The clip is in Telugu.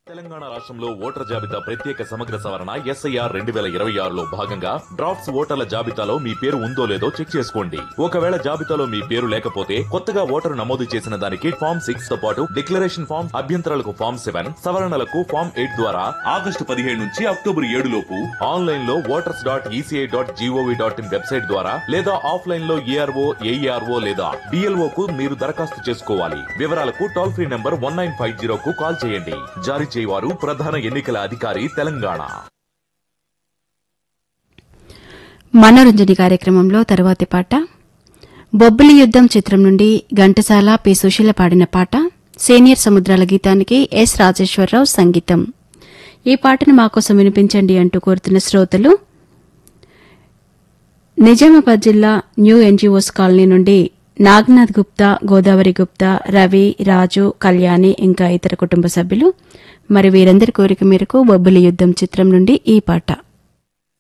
తెలంగాణ రాష్ట్రంలో ఓటర్ జాబితా ప్రత్యేక సమగ్ర సవరణ ఎస్ఐఆర్ రెండు వేల ఇరవై ఆరులో భాగంగా డ్రాఫ్ట్స్ ఓటర్ల జాబితాలో మీ పేరు ఉందో లేదో చెక్ చేసుకోండి ఒకవేళ జాబితాలో మీ పేరు లేకపోతే కొత్తగా ఓటరు నమోదు చేసిన దానికి ఫామ్ సిక్స్ తో పాటు డిక్లరేషన్ ఫామ్ అభ్యంతరాలకు ఫామ్ సెవెన్ సవరణలకు ఫామ్ ఎయిట్ ద్వారా ఆగస్టు పదిహేడు నుంచి అక్టోబర్ ఏడు లోపు ఆన్లైన్ లో voters dot ECI dot GOV dot in website ద్వారా లేదా ఆఫ్లైన్ లో ఏఆర్ఓ ఏఈఆర్ఓ లేదా డిఎల్ఓ కు మీరు దరఖాస్తు చేసుకోవాలి వివరాలకు toll free number one nine five zero కు కాల్ చేయండి జారీ చేయవారు ప్రధాన ఎన్నికల అధికారి తెలంగాణ మనోరంజని కార్యక్రమంలో తరువాతి పాట బొబ్బిలి యుద్దం చిత్రం నుండి ఘంటసాల పి సుశీల పాడిన పాట సీనియర్ సముద్రాల గీతానికి ఎస్ రాజేశ్వరరావు సంగీతం ఈ పాటను మాకోసం వినిపించండి అంటూ కోరుతున్న శ్రోతలు నిజామాబాద్ జిల్లా న్యూ ఎన్జీఓస్ కాలనీ నుండి నాగనాథ్ గుప్తా గోదావరి గుప్తా రవి రాజు కళ్యాణి ఇంకా ఇతర కుటుంబ సభ్యులు మరి వీరందరి కోరిక మేరకు బొబ్బిలి యుద్దం చిత్రం నుండి ఈ పాట